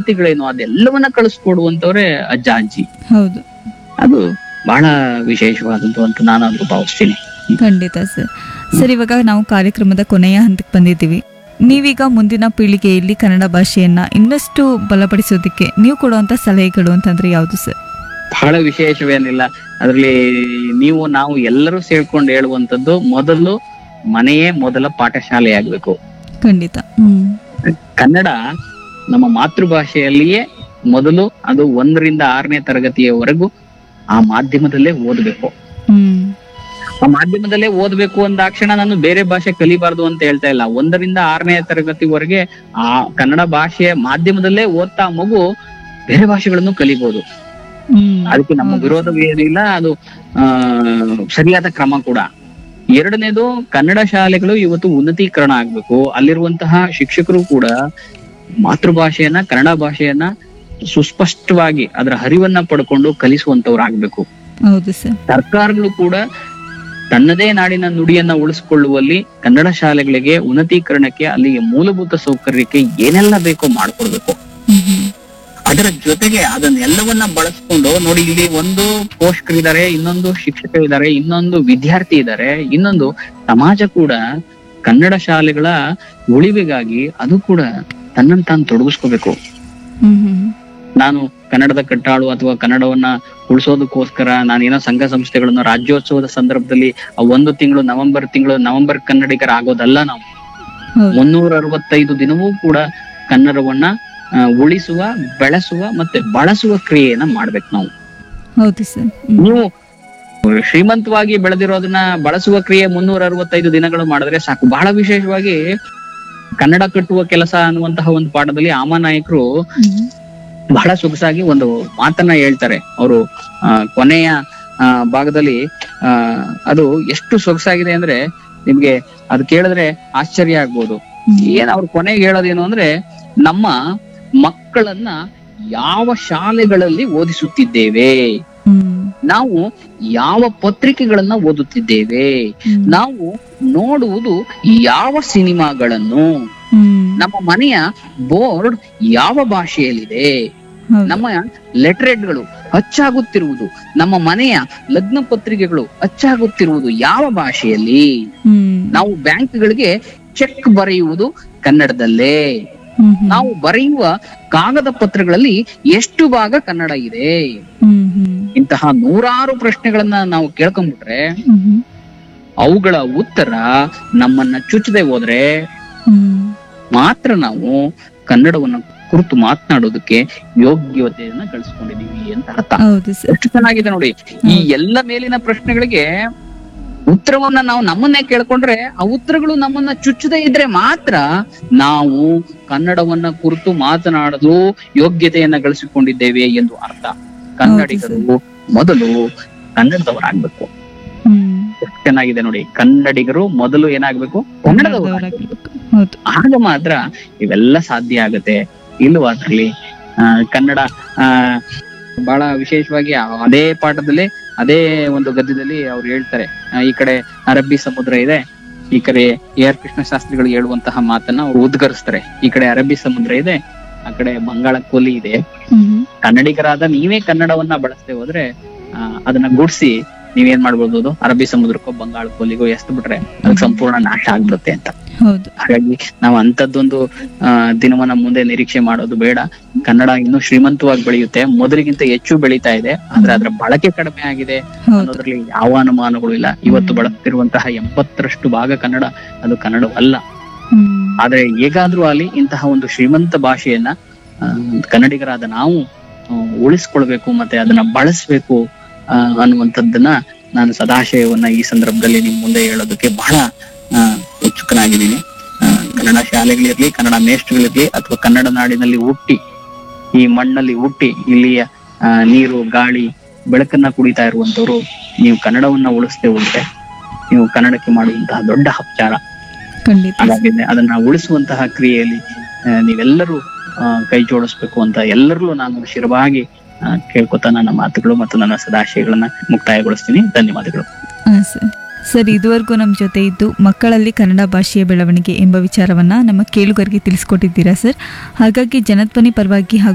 ಪದ್ಧತಿಗಳೇನು ಅದೆಲ್ಲವನ್ನ ಕಳಿಸ್ಕೊಡುವಂತವ್ರೆ ಅಜ್ಜ ಅಜ್ಜಿ ಹೌದು ಅದು ಬಹಳ ವಿಶೇಷವಾದದ್ದು ಅಂತ ನಾನು ಅದು ಭಾವಿಸ್ತೀನಿ ಖಂಡಿತ ಸರ್ ಸರ್ ಇವಾಗ ನಾವು ಕಾರ್ಯಕ್ರಮದ ಕೊನೆಯ ಹಂತಕ್ಕೆ ಬಂದಿದ್ದೀವಿ ನೀವೀಗ ಮುಂದಿನ ಪೀಳಿಗೆಯಲ್ಲಿ ಕನ್ನಡ ಭಾಷೆಯನ್ನ ಇನ್ನಷ್ಟು ಬಲಪಡಿಸೋದಕ್ಕೆ ನೀವು ಕೊಡುವಂತ ಸಲಹೆಗಳು ಅಂತಂದ್ರೆ ಯಾವುದು ಸರ್ ಬಹಳ ವಿಶೇಷವೇನಿಲ್ಲ ಅದರಲ್ಲಿ ನೀವು ನಾವು ಎಲ್ಲರೂ ಸೇರ್ಕೊಂಡು ಹೇಳುವಂತದ್ದು ಮೊದಲು ಮನೆಯೇ ಮೊದಲ ಪಾಠಶಾಲೆ ಆಗ್ಬೇಕು ಖಂಡಿತ ಹ್ಮ್ ಕನ್ನಡ ನಮ್ಮ ಮಾತೃಭಾಷೆಯಲ್ಲಿಯೇ ಮೊದಲು ಅದು ಒಂದರಿಂದ ಆರನೇ ತರಗತಿಯವರೆಗೂ ಆ ಮಾಧ್ಯಮದಲ್ಲೇ ಓದಬೇಕು ಹ್ಮ್ ಆ ಮಾಧ್ಯಮದಲ್ಲೇ ಓದ್ಬೇಕು ಅಂದಾಕ್ಷಣ ನಾನು ಬೇರೆ ಭಾಷೆ ಕಲಿಬಾರ್ದು ಅಂತ ಹೇಳ್ತಾ ಇಲ್ಲ ಒಂದರಿಂದ ಆರನೇ ತರಗತಿವರೆಗೆ ಆ ಕನ್ನಡ ಭಾಷೆಯ ಮಾಧ್ಯಮದಲ್ಲೇ ಓದ್ತಾ ಮಗು ಬೇರೆ ಭಾಷೆಗಳನ್ನು ಕಲಿಬಹುದು ಹ್ಮ್ ಅದಕ್ಕೆ ನಮ್ಮ ಹೌದು. ವಿರೋಧವೇನಿಲ್ಲ ಅದು ಆ ಸರಿಯಾದ ಕ್ರಮ ಕೂಡ ಎರಡನೇದು ಕನ್ನಡ ಶಾಲೆಗಳು ಇವತ್ತು ಉನ್ನತೀಕರಣ ಆಗ್ಬೇಕು ಅಲ್ಲಿರುವಂತಹ ಶಿಕ್ಷಕರು ಕೂಡ ಮಾತೃಭಾಷೆಯನ್ನ ಕನ್ನಡ ಭಾಷೆಯನ್ನ ಸುಸ್ಪಷ್ಟವಾಗಿ ಅದರ ಹರಿವನ್ನ ಪಡ್ಕೊಂಡು ಕಲಿಸುವಂತವ್ರಾಗ್ಬೇಕು ಹೌದು ಸರ್ ಸರ್ಕಾರಗಳು ಕೂಡ ತನ್ನದೇ ನಾಡಿನ ನುಡಿಯನ್ನ ಉಳಿಸಿಕೊಳ್ಳುವಲ್ಲಿ ಕನ್ನಡ ಶಾಲೆಗಳಿಗೆ ಉನ್ನತೀಕರಣಕ್ಕೆ ಅಲ್ಲಿಗೆ ಮೂಲಭೂತ ಸೌಕರ್ಯಕ್ಕೆ ಏನೆಲ್ಲ ಬೇಕೋ ಮಾಡ್ಕೊಡ್ಬೇಕು ಹ್ಮ್ ಹ್ಮ್ ಅದರ ಜೊತೆಗೆ ಅದನ್ನೆಲ್ಲವನ್ನ ಬಳಸ್ಕೊಂಡು ನೋಡಿ ಇಲ್ಲಿ ಒಂದು ಪೋಷಕರಿದ್ದಾರೆ ಇನ್ನೊಂದು ಶಿಕ್ಷಕರಿದ್ದಾರೆ ಇನ್ನೊಂದು ವಿದ್ಯಾರ್ಥಿ ಇದ್ದಾರೆ ಇನ್ನೊಂದು ಸಮಾಜ ಕೂಡ ಕನ್ನಡ ಶಾಲೆಗಳ ಉಳಿವಿಗಾಗಿ ಅದು ಕೂಡ ತನ್ನನ್ನು ತಾನು ತೊಡಗಿಸ್ಕೋಬೇಕು ಹ್ಮ್ ಹ್ಮ್ ನಾನು ಕನ್ನಡದ ಕಟ್ಟಾಳು ಅಥವಾ ಕನ್ನಡವನ್ನ ಉಳಿಸೋದಕ್ಕೋಸ್ಕರ ನಾನೇನೋ ಸಂಘ ಸಂಸ್ಥೆಗಳನ್ನು ರಾಜ್ಯೋತ್ಸವದ ಸಂದರ್ಭದಲ್ಲಿ ಆ ಒಂದು ತಿಂಗಳು ನವೆಂಬರ್ ತಿಂಗಳು ನವೆಂಬರ್ ಕನ್ನಡಿಗರ ಆಗೋದಲ್ಲ ನಾವು ಹೌದು ಮುನ್ನೂರ ಅರವತ್ತೈದು ದಿನವೂ ಕೂಡ ಕನ್ನಡವನ್ನ ಆ, ಉಳಿಸುವ ಬೆಳೆಸುವ ಮತ್ತೆ ಬಳಸುವ ಕ್ರಿಯೆಯನ್ನ ಮಾಡ್ಬೇಕು ನಾವು ಹೌದು ಸರ್ ಹ್ಮ್ ನೀವು ಶ್ರೀಮಂತವಾಗಿ ಬೆಳೆದಿರೋದನ್ನ ಬಳಸುವ ಕ್ರಿಯೆ ಮುನ್ನೂರ ಅರವತ್ತೈದು ದಿನಗಳು ಮಾಡಿದ್ರೆ ಸಾಕು ಬಹಳ ವಿಶೇಷವಾಗಿ ಕನ್ನಡ ಕಟ್ಟುವ ಕೆಲಸ ಅನ್ನುವಂತಹ ಒಂದು ಪಾಠದಲ್ಲಿ ಆಮನಾಯಕರು ಹ್ಮ್ ಬಹಳ ಸೊಗಸಾಗಿ ಒಂದು ಮಾತನ್ನ ಹೇಳ್ತಾರೆ ಅವರು ಕೊನೆಯ ಆ, ಭಾಗದಲ್ಲಿ ಆ ಅದು ಎಷ್ಟು ಸೊಗಸಾಗಿದೆ ಅಂದ್ರೆ ನಿಮ್ಗೆ ಅದು ಕೇಳಿದ್ರೆ ಆಶ್ಚರ್ಯ ಆಗ್ಬೋದು ಹ್ಮ್ ಏನ್ ಅವ್ರು ಕೊನೆಗೆ ಹೇಳೋದೇನು ಅಂದ್ರೆ ನಮ್ಮ ಮಕ್ಕಳನ್ನ ಯಾವ ಶಾಲೆಗಳಲ್ಲಿ ಓದಿಸುತ್ತಿದ್ದೇವೆ ಹ್ಮ್ ನಾವು ಯಾವ ಪತ್ರಿಕೆಗಳನ್ನ ಓದುತ್ತಿದ್ದೇವೆ ಹ್ಮ್ ನಾವು ನೋಡುವುದು ಯಾವ ಸಿನಿಮಾಗಳನ್ನು ಹ್ಮ್ ನಮ್ಮ ಮನೆಯ ಬೋರ್ಡ್ ಯಾವ ಭಾಷೆಯಲ್ಲಿದೆ ಹೌದು. ನಮ್ಮ ಲೆಟರೇಟ್ಗಳು ಅಚ್ಚಾಗುತ್ತಿರುವುದು ನಮ್ಮ ಮನೆಯ ಲಗ್ನ ಪತ್ರಿಕೆಗಳು ಅಚ್ಚಾಗುತ್ತಿರುವುದು ಯಾವ ಭಾಷೆಯಲ್ಲಿ ಹ್ಮ್ ನಾವು ಬ್ಯಾಂಕ್ಗಳಿಗೆ ಚೆಕ್ ಬರೆಯುವುದು ಕನ್ನಡದಲ್ಲೇ ಹ್ಮ್ ಹ್ಮ್ ನಾವು ಬರೆಯುವ ಕಾಗದ ಪತ್ರಗಳಲ್ಲಿ ಎಷ್ಟು ಭಾಗ ಕನ್ನಡ ಇದೆ ಹ್ಮ್ ಹ್ಮ್ ಇಂತಹ ನೂರಾರು ಪ್ರಶ್ನೆಗಳನ್ನ ನಾವು ಕೇಳ್ಕೊಂಡ್ಬಿಟ್ರೆ ಹ್ಮ್ ಹ್ಮ್ ಅವುಗಳ ಉತ್ತರ ನಮ್ಮನ್ನ ಚುಚ್ಚದೆ ಹೋದ್ರೆ ಹ್ಮ್ ಮಾತ್ರ ನಾವು ಕನ್ನಡವನ್ನ ಕುರಿತು ಮಾತನಾಡೋದಕ್ಕೆ ಯೋಗ್ಯತೆಯನ್ನ ಗಳಿಸ್ಕೊಂಡಿದೀವಿ ಅಂತ ಅರ್ಥ ಹೌದು ಸರ್ ಎಷ್ಟು ಚೆನ್ನಾಗಿದೆ ನೋಡಿ ಈ ಎಲ್ಲ ಮೇಲಿನ ಪ್ರಶ್ನೆಗಳಿಗೆ ಉತ್ತರವನ್ನ ನಾವು ನಮ್ಮನ್ನೇ ಕೇಳ್ಕೊಂಡ್ರೆ ಆ ಉತ್ತರಗಳು ನಮ್ಮನ್ನ ಚುಚ್ಚದೇ ಇದ್ರೆ ಮಾತ್ರ ನಾವು ಕನ್ನಡವನ್ನ ಕುರಿತು ಮಾತನಾಡಲು ಯೋಗ್ಯತೆಯನ್ನ ಗಳಿಸಿಕೊಂಡಿದ್ದೇವೆ ಎಂದು ಅರ್ಥ ಕನ್ನಡಿಗರು ಮೊದಲು ಕನ್ನಡದವರಾಗ್ಬೇಕು ಹ್ಮ್ ಎಷ್ಟು ಚೆನ್ನಾಗಿದೆ ನೋಡಿ ಕನ್ನಡಿಗರು ಮೊದಲು ಏನಾಗ್ಬೇಕು ಕನ್ನಡದವರಾಗ್ಬೇಕು ಕನ್ನಡದವರಾಗಿರ್ಬೇಕು. ಹೌದು ಆಗ ಮಾತ್ರ ಇವೆಲ್ಲ ಸಾಧ್ಯ ಆಗತ್ತೆ ಇಲ್ಲವಾದ್ರಲ್ಲಿ ಆ, ಕನ್ನಡ ಆ ಬಹಳ ವಿಶೇಷವಾಗಿ ಆ- ಅದೇ ಪಾಠದಲ್ಲಿ ಅದೇ ಒಂದು ಗದ್ಯದಲ್ಲಿ ಅವ್ರು ಹೇಳ್ತಾರೆ ಆ, ಈ ಕಡೆ ಅರಬ್ಬಿ ಸಮುದ್ರ ಇದೆ ಈ ಕಡೆ ಎ ಆರ್ ಕೃಷ್ಣ ಶಾಸ್ತ್ರಿಗಳು ಹೇಳುವಂತಹ ಮಾತನ್ನ ಅವ್ರು ಉದ್ಗರಿಸ್ತಾರೆ ಈ ಕಡೆ ಅರಬ್ಬಿ ಸಮುದ್ರ ಇದೆ ಆ ಕಡೆ ಬಂಗಾಳ ಕೊಲ್ಲಿ ಇದೆ ಹ್ಮ್ ಕನ್ನಡಿಗರಾದ ನೀವೇ ಕನ್ನಡವನ್ನ ಬಳಸದೆ ಹೋದ್ರೆ ಆ, ಅದನ್ನ ಗುಡ್ಸಿ ನೀವೇನ್ ಮಾಡ್ಬೋದು ಅರಬ್ಬಿ ಸಮುದ್ರಕ್ಕೋ ಬಂಗಾಳ ಕೊಲ್ಲಿಗೋ ಎಸ್ದು ಬಿಟ್ರೆ ಅದಕ್ಕೆ ಸಂಪೂರ್ಣ ನಾಶ ಆಗ್ಬಿಡುತ್ತೆ ಅಂತ ಹೌದು ಹಾಗಾಗಿ ನಾವು ಅಂತದ್ದೊಂದು ಆ, ದಿನವನ್ನ ಮುಂದೆ ನಿರೀಕ್ಷೆ ಮಾಡೋದು ಬೇಡ ಕನ್ನಡ ಇನ್ನೂ ಶ್ರೀಮಂತವಾಗಿ ಬೆಳೆಯುತ್ತೆ ಮೊದಲಿಗಿಂತ ಹೆಚ್ಚು ಬೆಳೀತಾ ಇದೆ ಆದ್ರೆ ಅದರ ಬಳಕೆ ಕಡಿಮೆ ಆಗಿದೆ ಹೌದು ಅನ್ನೋದ್ರಲ್ಲಿ ಯಾವ ಅನುಮಾನಗಳು ಇಲ್ಲ ಇವತ್ತು ಹ್ಮ್. ಬಳಸ್ತಿರುವಂತಹ ಎಂಬತ್ತರಷ್ಟು ಭಾಗ ಕನ್ನಡ ಅದು ಕನ್ನಡವಲ್ಲ ಹ್ಮ್ ಆದ್ರೆ ಹೇಗಾದ್ರೂ ಅಲ್ಲಿ ಇಂತಹ ಒಂದು ಶ್ರೀಮಂತ ಭಾಷೆಯನ್ನ ಆ, ಕನ್ನಡಿಗರಾದ ನಾವು ಆ, ಉಳಿಸ್ಕೊಳ್ಬೇಕು ಮತ್ತೆ ಅದನ್ನ ಬಳಸ್ಬೇಕು ಆ, ಅನ್ನುವಂಥದ್ದನ್ನ ನಾನು ಸದಾಶಯವನ್ನ ಈ ಸಂದರ್ಭದಲ್ಲಿ ನಿಮ್ ಮುಂದೆ ಹೇಳೋದಕ್ಕೆ ಬಹಳ ಆ, ಉತ್ಸುಕನಾಗಿದ್ದೀನಿ ಆ, ಕನ್ನಡ ಶಾಲೆಗಳಿರ್ಲಿ ಕನ್ನಡ ಮೇಷ್ಟ್ರುಗಳಿರ್ಲಿ ಅಥವಾ ಕನ್ನಡ ನಾಡಿನಲ್ಲಿ ಹುಟ್ಟಿ ಈ ಮಣ್ಣಲ್ಲಿ ಹುಟ್ಟಿ ಇಲ್ಲಿಯ ಆ, ನೀರು ಗಾಳಿ ಬೆಳಕನ್ನ ಕುಡಿತಾ ಇರುವಂತವ್ರು ನೀವು ಕನ್ನಡವನ್ನ ಉಳಿಸದೆ ಹೋದ್ರೆ ನೀವು ಕನ್ನಡಕ್ಕೆ ಮಾಡುವಂತಹ ದೊಡ್ಡ ಅಪಚಾರ ಖಂಡಿತ ಹಾಗಾಗಿ ಅದನ್ನ ಉಳಿಸುವಂತಹ ಕ್ರಿಯೆಯಲ್ಲಿ ಆ, ನೀವೆಲ್ಲರೂ ಆ, ಕೈ ಜೋಡಿಸ್ಬೇಕು ಅಂತ ಎಲ್ಲರಲ್ಲೂ ನಾನು ಶಿರವಾಗಿ ಆ, ಕೇಳ್ಕೊತಾ ನನ್ನ ಮಾತುಗಳು ಮತ್ತು ನನ್ನ ಸದಾಶಯಗಳನ್ನ ಮುಕ್ತಾಯಗೊಳಿಸ್ತೀನಿ ಧನ್ಯವಾದಗಳು ಹಾ ಸರ್ ಸರ್ ಇದುವರೆಗೂ ನಮ್ಮ ಜೊತೆ ಇದ್ದು ಮಕ್ಕಳಲ್ಲಿ ಕನ್ನಡ ಭಾಷೆಯ ಬೆಳವಣಿಗೆ ಎಂಬ ವಿಚಾರವನ್ನ ನಮ್ಮ ಕೇಳುಗರಿಗೆ ತಿಳಿಸ್ಕೊಟ್ಟಿದ್ದೀರಾ ಸರ್ ಹಾಗಾಗಿ ಜನಧ್ವನಿ ಪರವಾಗಿ ಹಾಗೂ